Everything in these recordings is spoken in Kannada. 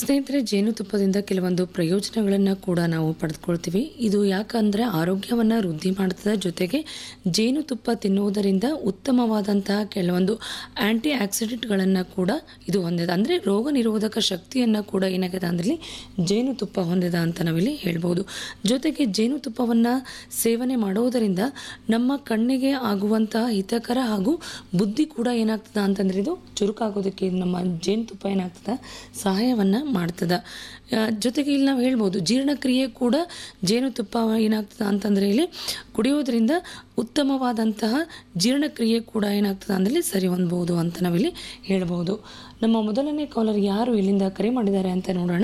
ಸ್ನೇಹಿತರೆ ಜೇನುತುಪ್ಪದಿಂದ ಕೆಲವೊಂದು ಪ್ರಯೋಜನಗಳನ್ನು ಕೂಡ ನಾವು ಪಡೆದುಕೊಳ್ತೀವಿ ಇದು ಯಾಕಂದರೆ ಆರೋಗ್ಯವನ್ನು ವೃದ್ಧಿ ಮಾಡ್ತದೆ ಜೊತೆಗೆ ಜೇನುತುಪ್ಪ ತಿನ್ನುವುದರಿಂದ ಉತ್ತಮವಾದಂತಹ ಕೆಲವೊಂದು ಆ್ಯಂಟಿ ಆಕ್ಸಿಡೆಂಟ್ಗಳನ್ನು ಕೂಡ ಇದು ಹೊಂದಿದೆ ಅಂದರೆ ರೋಗ ನಿರೋಧಕ ಶಕ್ತಿಯನ್ನು ಕೂಡ ಏನಾಗಿದೆ ಅಂದರೆ ಜೇನುತುಪ್ಪ ಹೊಂದಿದ ಅಂತ ನಾವಿಲ್ಲಿ ಹೇಳ್ಬೋದು ಜೊತೆಗೆ ಜೇನುತುಪ್ಪವನ್ನು ಸೇವನೆ ಮಾಡುವುದರಿಂದ ನಮ್ಮ ಕಣ್ಣಿಗೆ ಆಗುವಂತಹ ಹಿತಕರ ಹಾಗೂ ಬುದ್ಧಿ ಕೂಡ ಏನಾಗ್ತದೆ ಅಂತಂದ್ರೆ ಇದು ಚುರುಕಾಗೋದಕ್ಕೆ ನಮ್ಮ ಜೇನುತುಪ್ಪ ಏನಾಗ್ತದೆ ಸಹಾಯವನ್ನು ಮಾಡ್ತದೆ ಆ, ಜೊತೆಗೆ ಇಲ್ಲಿ ನಾವು ಹೇಳ್ಬೋದು ಜೀರ್ಣಕ್ರಿಯೆ ಕೂಡ ಜೇನುತುಪ್ಪ ಏನಾಗ್ತದೆ ಅಂತಂದರೆ ಇಲ್ಲಿ ಕುಡಿಯೋದ್ರಿಂದ ಉತ್ತಮವಾದಂತಹ ಜೀರ್ಣಕ್ರಿಯೆ ಕೂಡ ಏನಾಗ್ತದೆ ಅಂದರೆ ಸರಿ ಹೊಂದ್ಬೋದು ಅಂತ ನಾವಿಲ್ಲಿ ಹೇಳ್ಬೋದು ನಮ್ಮ ಮೊದಲನೇ ಕಾಲರ್ ಯಾರು ಇಲ್ಲಿಂದ ಕರೆ ಮಾಡಿದ್ದಾರೆ ಅಂತ ನೋಡೋಣ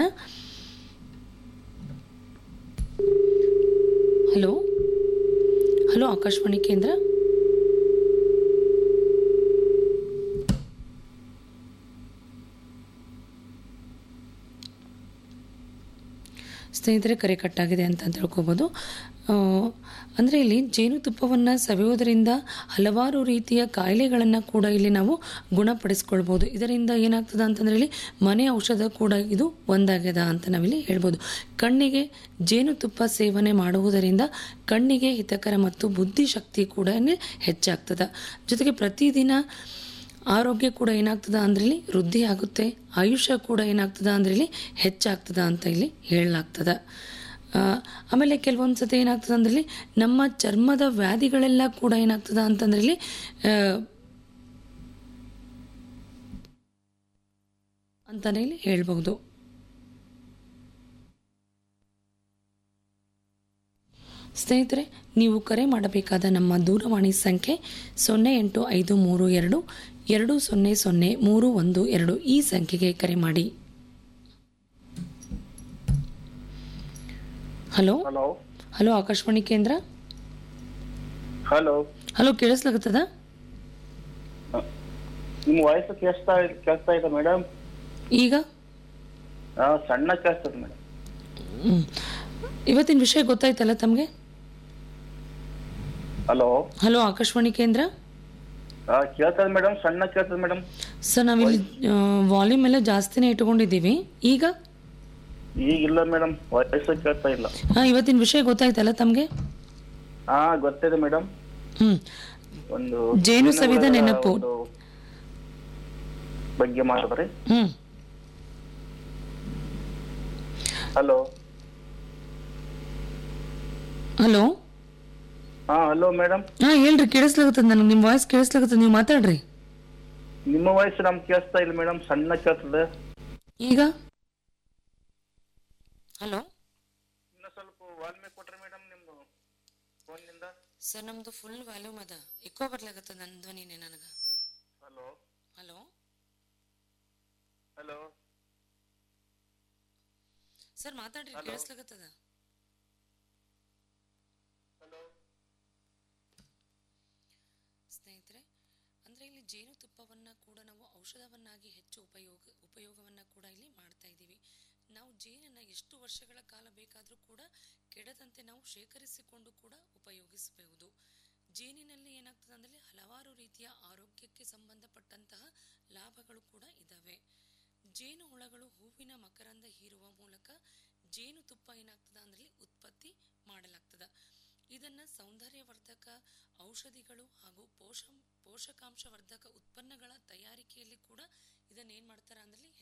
ಹಲೋ ಹಲೋ ಆಕಾಶವಾಣಿ ಕೇಂದ್ರ ಸ್ನೇಹಿತರೆ ಕರೆ ಕಟ್ಟಾಗಿದೆ ಅಂತ ತಿಳ್ಕೊಬೋದು ಅಂದರೆ ಇಲ್ಲಿ ಜೇನುತುಪ್ಪವನ್ನು ಸವಿಯೋದರಿಂದ ಹಲವಾರು ರೀತಿಯ ಕಾಯಿಲೆಗಳನ್ನು ಕೂಡ ಇಲ್ಲಿ ನಾವು ಗುಣಪಡಿಸ್ಕೊಳ್ಬೋದು ಇದರಿಂದ ಏನಾಗ್ತದೆ ಅಂತಂದರೆ ಇಲ್ಲಿ ಮನೆ ಔಷಧ ಕೂಡ ಇದು ಒಂದಾಗ್ಯದ ಅಂತ ನಾವಿಲ್ಲಿ ಹೇಳ್ಬೋದು ಕಣ್ಣಿಗೆ ಜೇನುತುಪ್ಪ ಸೇವನೆ ಮಾಡುವುದರಿಂದ ಕಣ್ಣಿಗೆ ಹಿತಕರ ಮತ್ತು ಬುದ್ಧಿಶಕ್ತಿ ಕೂಡ ಇಲ್ಲಿ ಹೆಚ್ಚಾಗ್ತದೆ ಜೊತೆಗೆ ಪ್ರತಿದಿನ ಆರೋಗ್ಯ ಕೂಡ ಏನಾಗ್ತದ ಅಂದ್ರೆ ಇಲ್ಲಿ ವೃದ್ಧಿ ಆಗುತ್ತೆ ಆಯುಷ್ಯ ಕೂಡ ಏನಾಗ್ತದ ಅಂದ್ರೆ ಇಲ್ಲಿ ಹೆಚ್ಚಾಗ್ತದ ಅಂತ ಇಲ್ಲಿ ಹೇಳಲಾಗ್ತದ ಆ, ಆಮೇಲೆ ಕೆಲವೊಂದು ಸತಿ ಏನಾಗ್ತದ ಅಂದ್ರೆ ಇಲ್ಲಿ ನಮ್ಮ ಚರ್ಮದ ವ್ಯಾಧಿಗಳೆಲ್ಲ ಕೂಡ ಏನಾಗ್ತದ ಅಂತಂದ್ರೆ ಇಲ್ಲಿ ಆ, ಅಂತಾನೆ ಇಲ್ಲಿ ಹೇಳ್ಬಹುದು ಸ್ನೇಹಿತರೆ ನೀವು ಕರೆ ಮಾಡಬೇಕಾದ ನಮ್ಮ ದೂರವಾಣಿ ಸಂಖ್ಯೆ ಸೊನ್ನೆ ಎಂಟು ಐದು ಮೂರು ಎರಡು ಎರಡು ಸೊನ್ನೆ ಸೊನ್ನೆ ಮೂರು ಒಂದು ಎರಡು ಈ ಸಂಖ್ಯೆಗೆ ಕರೆ ಮಾಡಿ ಹಲೋ ಹಲೋ ಹಲೋ ಆಕಾಶವಾಣಿ ಕೇಂದ್ರ ಹಲೋ ಹಲೋ ಕೇಳಿಸ್ಲಾಗತ್ತದ ನಿಮ್ಮ ವಾಯ್ಸ್ ಕೇಳಿಸ್ತಾ ಕೇಳಿಸ್ತಾ ಇದೆ ಮೇಡಮ್ ಈಗ ಸಣ್ಣ ಕೇಳಿಸ್ತದೆ ಮೇಡಮ್ ಹ್ಮ್. ಇವತ್ತಿನ ವಿಷಯ ಗೊತ್ತಾಯ್ತಲ್ಲ ತಮಗೆ ಹಲೋ ಹಲೋ ಆಕಾಶವಾಣಿ ಕೇಂದ್ರ ಕೇಳ್ತದೆ ಮೇಡಮ್ ಸಣ್ಣ ಕೇಳ್ತದೆ ಮೇಡಮ್ ಸರ್ ನಾವಿಲ್ಲಿ ವಾಲ್ಯೂಮ್ ಎಲ್ಲ ಜಾಸ್ತಿನೇ ಇಟ್ಕೊಂಡಿದ್ದೀವಿ ಈಗ ಈಗಿಲ್ಲ ಮೇಡಮ್ ವಾಯ್ಸ್ ಕೇಳ್ತಾ ಇಲ್ಲ ಹಾಂ ಇವತ್ತಿನ ವಿಷಯ ಗೊತ್ತಾಯ್ತಲ್ಲ ತಮಗೆ ಹಾ ಗೊತ್ತಿದೆ ಮೇಡಮ್ ಹ್ಞೂ ಒಂದು ಜೇನು ಸವಿದ ಜೇನುಹುಳಗಳ ನೆನಪು. ಒಂದು ಬಗ್ಗೆ ಮಾಡಿದ್ರಿ ಹ್ಞೂ ಹಲೋ ಹಲೋ ಹಾ ಹಲೋ ಮೇಡಮ್ ಹಾಂ ಹೇಳ್ರಿ ಕೇಳಿಸ್ಲಾಗತ್ತದ ನನಗೆ ನಿಮ್ಮ ವಾಯ್ಸ್ ಕೇಳಿಸ್ಲಾಗತ್ತದ ನೀವು ಮಾತಾಡ್ರಿ ನಿಮ್ಮ ವಾಯ್ಸ್ ನಮ್ಗೆ ಕೇಳಿಸ್ತಾ ಇಲ್ಲ ಮೇಡಮ್ ಸಣ್ಣ ಕೇಳ್ತದೆ ಈಗ ಹಲೋ ಇನ್ನ ಸ್ವಲ್ಪ ವಾಲ್ಮೀಕಿ ಕೊಟ್ರಿ ಮೇಡಮ್ ನಿಮ್ದು ಫೋನ್ನಿಂದ ಸರ್ ನಮ್ಮದು ಫುಲ್ ವ್ಯಾಲ್ಯೂಮ್ ಅದ ಎಕೋ ಬರ್ಲಾಗತ್ತದ ನನ್ನ ಧ್ವನಿನೇ ನನಗೆ ಹಲೋ ಹಲೋ ಹಲೋ ಸರ್ ಮಾತಾಡ್ರಿ Hello. ಕೇಳಿಸ್ಲಾಗತ್ತದ ಹಲೋ ಸ್ನೇಹಿತರೆ ಅಂದರೆ ಇಲ್ಲಿ ಜೇನುತುಪ್ಪವನ್ನು ಕೂಡ ನಾವು ಔಷಧವನ್ನಾಗಿ ಹೆಚ್ಚು ಉಪಯೋಗ ಉಪಯೋಗವನ್ನು ಕೂಡ ಇಲ್ಲಿ ಮಾಡ್ತಾ ಇದ್ದೀವಿ ನಾವು ಜೇನನ್ನು ಎಷ್ಟು ವರ್ಷಗಳ ಕಾಲ ಬೇಕಾದರೂ ಕೂಡ ಕೆಡದಂತೆ ನಾವು ಶೇಖರಿಸಿಕೊಂಡು ಕೂಡ ಉಪಯೋಗಿಸಬಹುದು ಜೇನಿನಲ್ಲಿ ಏನಾಗ್ತದೆ ಅಂದರೆ ಹಲವಾರು ರೀತಿಯ ಆರೋಗ್ಯಕ್ಕೆ ಸಂಬಂಧಪಟ್ಟಂತಹ ಲಾಭಗಳು ಕೂಡ ಇದ್ದಾವೆ ಜೇನು ಹುಳಗಳು ಹೂವಿನ ಮಕರಂದ ಹೀರುವ ಮೂಲಕ ಜೇನುತುಪ್ಪ ಏನಾಗ್ತದ ಅಂದ್ರೆ ಉತ್ಪತ್ತಿ ಮಾಡಲಾಗ್ತದ ಇದನ್ನ ಸೌಂದರ್ಯವರ್ಧಕ ಔಷಧಿಗಳು ಹಾಗೂ ಪೋಷ ಪೋಷಕಾಂಶವರ್ಧಕ ಉತ್ಪನ್ನಗಳ ತಯಾರಿಕೆಯಲ್ಲಿ ಕೂಡ ಇದನ್ನ ಏನ್ ಮಾಡ್ತಾರ ಅಂದ್ರೆ